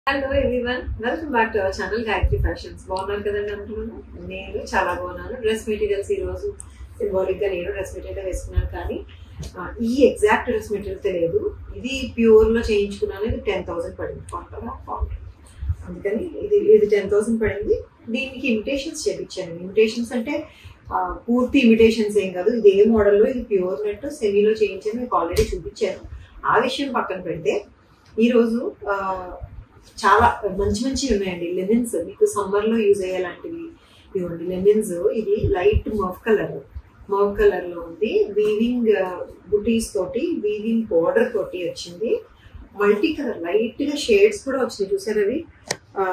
hello everyone welcome back to our channel Gayatri fashions బాగున్నారు కదండి అనుకున్నాను నేను చాలా బాగున్నాను డ్రెస్ మెటీరియల్స్ ఈ రోజు సింబాలిక్ గా నేను డ్రెస్ మెటీరియల్ వేసుకున్నాను కానీ ఆ, ఈ ఎగ్జాక్ట్ డ్రెస్ మెటీరియల్ తెలియదు ఇది ప్యూర్ లో చేయించుకున్నాను ఇది టెన్ థౌసండ్ పడింది కాంట్రా పౌండ్ అందుకని ఇది ఇది టెన్ థౌసండ్ పడింది దీనికి ఇమిటేషన్స్ చేయించాను ఇమిటేషన్స్ అంటే ఆ, పూర్తి ఇమిటేషన్స్ ఏం కాదు ఇది ఏ మోడల్లో ఇది ప్యూర్ నెట్ సెమీలో చేయించాను మీకు ఆల్రెడీ చూపించాను ఆ విషయం పక్కన పెడితే ఈరోజు ఆ, చాలా మంచి మంచి ఉన్నాయండి లెనిన్స్ మీకు సమ్మర్ లో యూజ్ అయ్యేలాంటివి ఇవ్వండి లెనిన్స్ ఇది లైట్ మఫ్ కలర్ మఫ్ కలర్ లో ఉంది వీవింగ్ బుటీస్ తోటి వీవింగ్ బోర్డర్ తోటి వచ్చింది మల్టీ కలర్ లైట్ గా షేడ్స్ కూడా వచ్చినాయి చూసారు అవి ఆ,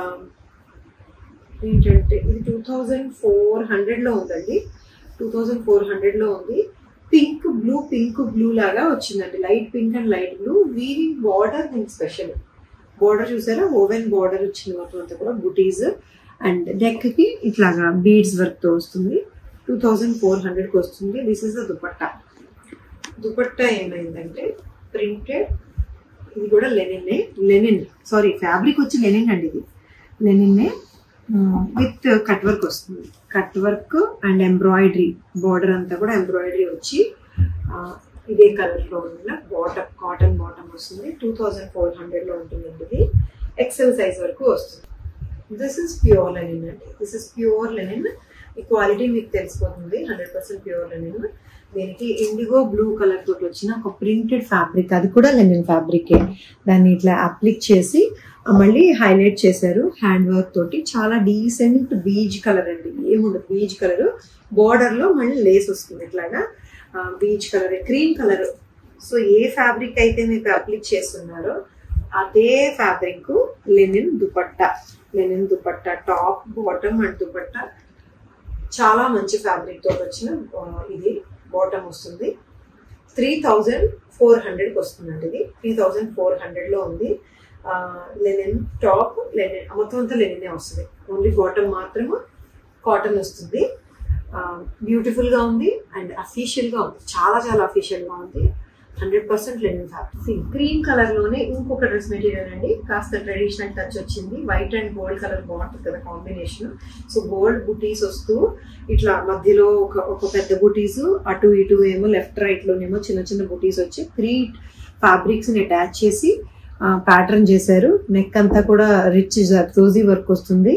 ఏంటంటే ఇది టూ థౌజండ్ ఫోర్ హండ్రెడ్ లో ఉందండి టూ థౌజండ్ ఫోర్ హండ్రెడ్ లో ఉంది పింక్ బ్లూ పింక్ బ్లూ లాగా వచ్చిందండి light pink and light blue weaving border దీనికి స్పెషల్ బోర్డర్ చూసారా ఓవెన్ బోర్డర్ వచ్చింది మొత్తం అంతా కూడా బుటీస్ అండ్ నెక్ కి ఇట్లాగా బీడ్స్ వర్క్ తో వస్తుంది టూ థౌజండ్ ఫోర్ హండ్రెడ్ కి వస్తుంది this is the dupatta dupatta ఏమైందంటే ప్రింటెడ్ ఇది కూడా లెనిన్నే లెనిన్ సారీ ఫ్యాబ్రిక్ వచ్చి లెనిన్ అండి ఇది లెనిన్నే విత్ కట్ వర్క్ వస్తుంది cut work and embroidery border అంతా కూడా ఎంబ్రాయిడరీ వచ్చి ఆ, ఇదే కలర్ లో ఉన్న బాటమ్ కాటన్ బాటమ్ వస్తుంది టూ థౌజండ్ ఫోర్ హండ్రెడ్ లో ఉంటుందండి ఇది ఎక్సెల్ సైజ్ వరకు వస్తుంది దిస్ ఇస్ ప్యూర్ లెనిన్ అండి దిస్ ఇస్ ప్యూర్ లెనిన్ ఈ క్వాలిటీ మీకు తెలిసిపోతుంది హండ్రెడ్ పర్సెంట్ ప్యూర్ లెనిన్ దీనికి ఇండిగో బ్లూ కలర్ తోటి వచ్చిన ఒక ప్రింటెడ్ ఫ్యాబ్రిక్ అది కూడా లెనిన్ ఫ్యాబ్రికే దాన్ని ఇట్లా అప్లిక్ చేసి ఆ, మళ్ళీ హైలైట్ చేశారు హ్యాండ్ వర్క్ తోటి చాలా డీసెంట్ బీజ్ కలర్ అండి ఏముండదు బీజ్ కలర్ బోర్డర్ లో మళ్ళీ లేస్ వస్తుంది ఇట్లాగా beige colour cream colour so ఏ ఫ్యాబ్రిక్ అయితే మీకు అప్లిక్ చేస్తున్నారో అదే fabric linen dupatta linen dupatta top bottom and dupatta చాలా మంచి ఫ్యాబ్రిక్ తోటి వచ్చిన ఆ, ఇది బాటమ్ వస్తుంది త్రీ థౌజండ్ ఫోర్ హండ్రెడ్కి వస్తుందండి ఇది త్రీ థౌజండ్ ఫోర్ హండ్రెడ్లో ఉంది లెనిన్ టాప్ లెనిన్ మొత్తం అంతా లెనినే వస్తుంది ఓన్లీ బాటమ్ మాత్రము కాటన్ వస్తుంది బ్యూటిఫుల్ గా ఉంది అండ్ అఫీషియల్ గా ఉంది చాలా చాలా అఫీషియల్ గా ఉంది hundred percent linen fabric cream colour లోనే ఇంకొక డ్రెస్ మెటీరియల్ అండి కాస్త ట్రెడిషనల్ టచ్ వచ్చింది వైట్ అండ్ గోల్డ్ కలర్ బాగుంటుంది కదా కాంబినేషన్ సో గోల్డ్ బుటీస్ వస్తూ ఇట్లా మధ్యలో ఒక ఒక పెద్ద బుటీస్ అటు ఇటు ఏమో లెఫ్ట్ రైట్ లోనేమో చిన్న చిన్న బుటీస్ వచ్చి త్రీ ఫ్యాబ్రిక్స్ ని అటాచ్ చేసి ప్యాటర్న్ చేశారు నెక్ అంతా కూడా రిచ్ జర్దోజీ వర్క్ వస్తుంది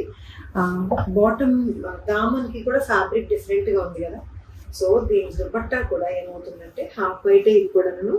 బాటమ్ దామన్ కి కూడా ఫ్యాబ్రిక్ డిఫరెంట్ గా ఉంది కదా సో దీని దుపట్టా కూడా ఏమవుతుందంటే హాఫ్ వైట్ ఇది కూడాను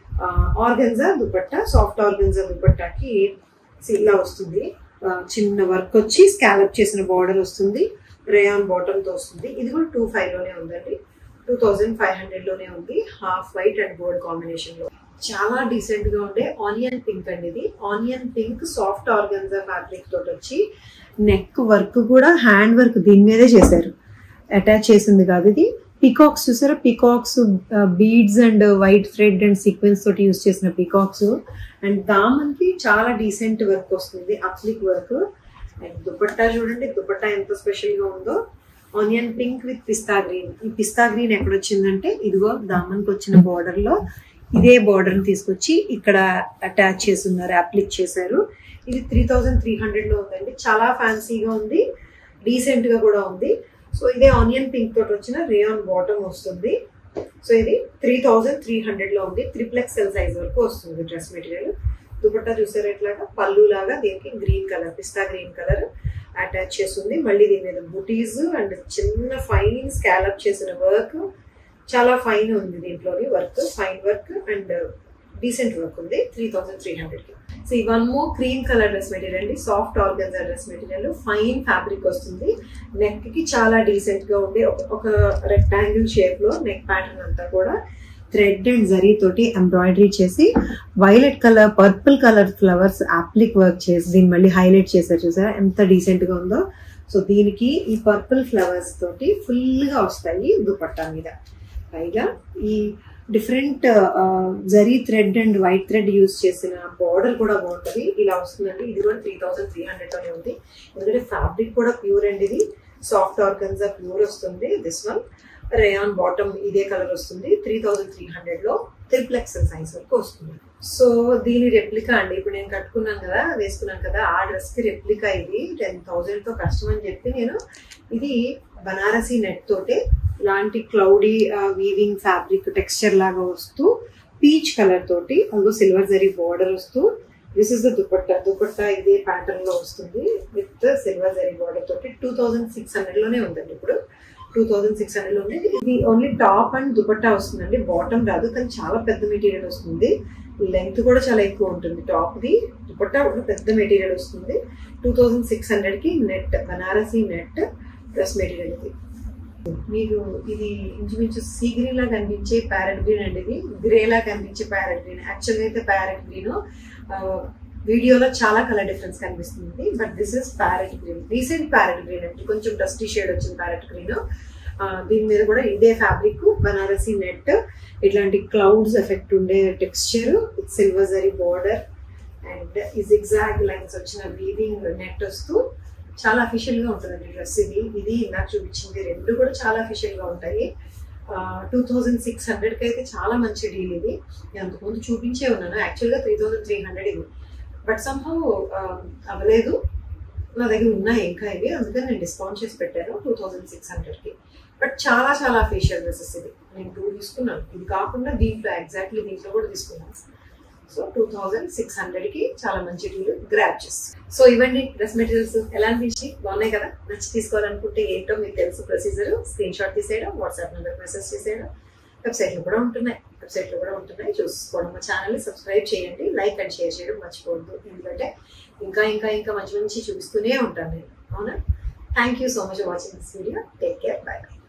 ఆర్గన్జా దుపట్టా సాఫ్ట్ ఆర్గన్జా దుపట్టాకి ఇలా వస్తుంది ఆ, చిన్న వర్క్ వచ్చి స్కాలప్ చేసిన బార్డర్ వస్తుంది రేయాన్ బాటమ్ తో వస్తుంది ఇది కూడా టూ ఫైవ్ లోనే ఉందండి టూ థౌజండ్ ఫైవ్ హండ్రెడ్ లోనే ఉంది half white and gold combination లో చాలా డీసెంట్ గా ఉండే ఆనియన్ పింక్ అండి ఇది onion pink soft organza fabric తోటి వచ్చి నెక్ వర్క్ కూడా హ్యాండ్ వర్క్ దీని మీదే చేశారు అటాచ్ చేసింది కాదు ఇది పికాక్స్ చూసారా peacocks beads and white thread and sequence తోటి యూస్ చేసిన పికాక్స్ అండ్ దామన్ కి చాలా డీసెంట్ వర్క్ వస్తుంది అప్లిక్ వర్క్ అండ్ దుపట్టా చూడండి దుపట్టా ఎంత స్పెషల్ గా ఉందో onion pink with pista green ఈ పిస్తా గ్రీన్ ఎక్కడ వచ్చిందంటే ఇదిగో దామన్కి వచ్చిన బార్డర్ లో ఇదే బార్డర్ తీసుకొచ్చి ఇక్కడ అటాచ్ చేసి ఉన్నారు అప్లిక్ చేశారు ఇది త్రీ థౌజండ్ త్రీ హండ్రెడ్ లో ఉందండి చాలా ఫ్యాన్సీగా ఉంది డీసెంట్ గా కూడా ఉంది సో ఇదే ఆనియన్ పింక్ తోటి వచ్చిన రేయాన్ బాటమ్ వస్తుంది సో ఇది త్రీ థౌజండ్ త్రీ హండ్రెడ్ లో ఉంది త్రిప్లెక్స్ ఎల్ సైజ్ వరకు వస్తుంది డ్రెస్ మెటీరియల్ దుపట్టా చూసారు ఎట్లాగా పళ్ళు లాగా దీనికి green colour pista green colour attach చేస్తుంది మళ్ళీ దీని మీద బుటీస్ అండ్ చిన్న ఫైన్ స్కాలప్ చేసిన వర్క్ చాలా ఫైన్ ఉంది దీంట్లోని work fine work and decent work ఉంది త్రీ థౌసండ్ త్రీ హండ్రెడ్ కి సో ఈ one more cream colour dress material అండి soft organza dress material fine fabric వస్తుంది నెక్ కి చాలా డీసెంట్ గా ఉండి ఒక- ఒక రెక్టాంగిల్ షేప్ లో నెక్ ప్యాటర్న్ అంతా కూడా థ్రెడ్ అండ్ జరీ తోటి ఎంబ్రాయిడరీ చేసి violet colour purple colour flowers applique work చేసి దీన్ని మళ్ళీ హైలైట్ చేశారు చూసారా ఎంత డీసెంట్ గా ఉందో సో దీనికి ఈ పర్పుల్ ఫ్లవర్స్ తోటి ఫుల్ గా వస్తాయి దుపట్టా మీద పైగా ఈ different zari thread and white thread use చేసిన బార్డర్ కూడా బాగుంటది ఇలా వస్తుందండి ఇది కూడా త్రీ థౌసండ్ త్రీ హండ్రెడ్ లోనే ఉంది ఎందుకంటే ఫ్యాబ్రిక్ కూడా ప్యూర్ అండి ఇది సాఫ్ట్ ఆర్గన్జా ప్యూర్ వస్తుంది దిస్ వన్ రేయాన్ బాటమ్ ఇదే కలర్ వస్తుంది త్రీ థౌసండ్ త్రీ హండ్రెడ్ లో త్రిప్లెక్స్ సైజ్ వరకు వస్తుంది సో దీని రెప్లికా అండి ఇప్పుడు నేను కట్టుకున్నాను కదా వేసుకున్నాను కదా ఆ డ్రెస్ కి రెప్లికా ఇది టెన్ థౌజండ్ తో కష్టం అని చెప్పి నేను ఇది బనారసి నెట్ తోటే ఇలాంటి క్లౌడీ వీవింగ్ ఫ్యాబ్రిక్ టెక్స్చర్ లాగా వస్తూ పీచ్ కలర్ తోటి అందులో సిల్వర్ జరీ బార్డర్ వస్తూ this is the dupatta dupatta ఇదే ప్యాటర్న్ లో వస్తుంది విత్ సిల్వర్ జరీ బార్డర్ తోటి టూ థౌజండ్ సిక్స్ హండ్రెడ్ లోనే ఉందండి ఇప్పుడు టూ థౌజండ్ సిక్స్ హండ్రెడ్ లో ఉంది ఇది ఓన్లీ టాప్ అండ్ దుపట్టా వస్తుందండి బాటమ్ రాదు కానీ చాలా పెద్ద మెటీరియల్ వస్తుంది లెంగ్త్ కూడా చాలా ఎక్కువ ఉంటుంది టాప్ ది దుపట్టా కూడా పెద్ద మెటీరియల్ వస్తుంది టూ థౌజండ్ సిక్స్ హండ్రెడ్ కి net Banarasi net dress material ఇది మీకు ఇది ఇంచుమించు సీ గ్రీన్ లా కనిపించే ప్యారెట్ గ్రీన్ అండి ఇది గ్రే లా కనిపించే ప్యారెట్ గ్రీన్ యాక్చువల్గా అయితే ప్యారెట్ గ్రీన్ వీడియోలో చాలా కలర్ డిఫరెన్స్ కనిపిస్తుంది but this is parrot green recent parrot green అంటే కొంచెం డస్టీ షేడ్ వచ్చింది ప్యారెట్ గ్రీన్ దీని మీద కూడా ఇదే ఫ్యాబ్రిక్ బనారసి నెట్ ఇట్లాంటి క్లౌడ్స్ ఎఫెక్ట్ ఉండే texture silver zari border and ఈ ఎగ్జాక్ట్ లైన్స్ వచ్చిన వీవింగ్ నెట్ వస్తూ చాలా అఫీషియల్ గా ఉంటుందండి డ్రెస్ ఇది ఇది నాకు చూపించింది రెండు కూడా చాలా అఫీషియల్ గా ఉంటాయి టూ థౌజండ్ సిక్స్ హండ్రెడ్కి అయితే చాలా మంచి డీల్ ఇది నేను అంతకుముందు చూపించే ఉన్నాను యాక్చువల్గా త్రీ థౌజండ్ త్రీ హండ్రెడ్ ఇది బట్ సంహౌ అవ్వలేదు నా దగ్గర ఉన్నాయి ఇంకా ఇవి అందుకని నేను డిస్కౌంట్ చేసి పెట్టాను టూ థౌజండ్ సిక్స్ హండ్రెడ్కి బట్ చాలా చాలా ఫేషియల్ డ్రెస్సెస్ ఇది నేను టూ తీసుకున్నాను ఇది కాకుండా దీంట్లో ఎగ్జాక్ట్లీ దీంట్లో కూడా తీసుకున్నాను సో టూ థౌజండ్ సిక్స్ హండ్రెడ్కి చాలా మంచి డీల్ గ్రాప్ చేస్తాను సో ఇవన్నీ డ్రెస్ మెటీరియల్స్ ఎలా అనిపించి బాగున్నాయి కదా నచ్చి తీసుకోవాలనుకుంటే ఏంటో మీకు తెలుసు ప్రొసీజర్ స్క్రీన్ షాట్ తీసేయడం వాట్సాప్ నెంబర్ మెసేజ్ చేసేయడం వెబ్సైట్లో కూడా ఉంటున్నాయి వెబ్సైట్లో కూడా ఉంటున్నాయి చూసుకోవడం మా ఛానల్ని సబ్స్క్రైబ్ చేయండి లైక్ అండ్ షేర్ చేయడం మర్చిపోవద్దు ఎందుకంటే ఇంకా ఇంకా ఇంకా మంచి మంచి చూపిస్తూనే ఉంటాను నేను అవునా thank you so much watching this video take care bye by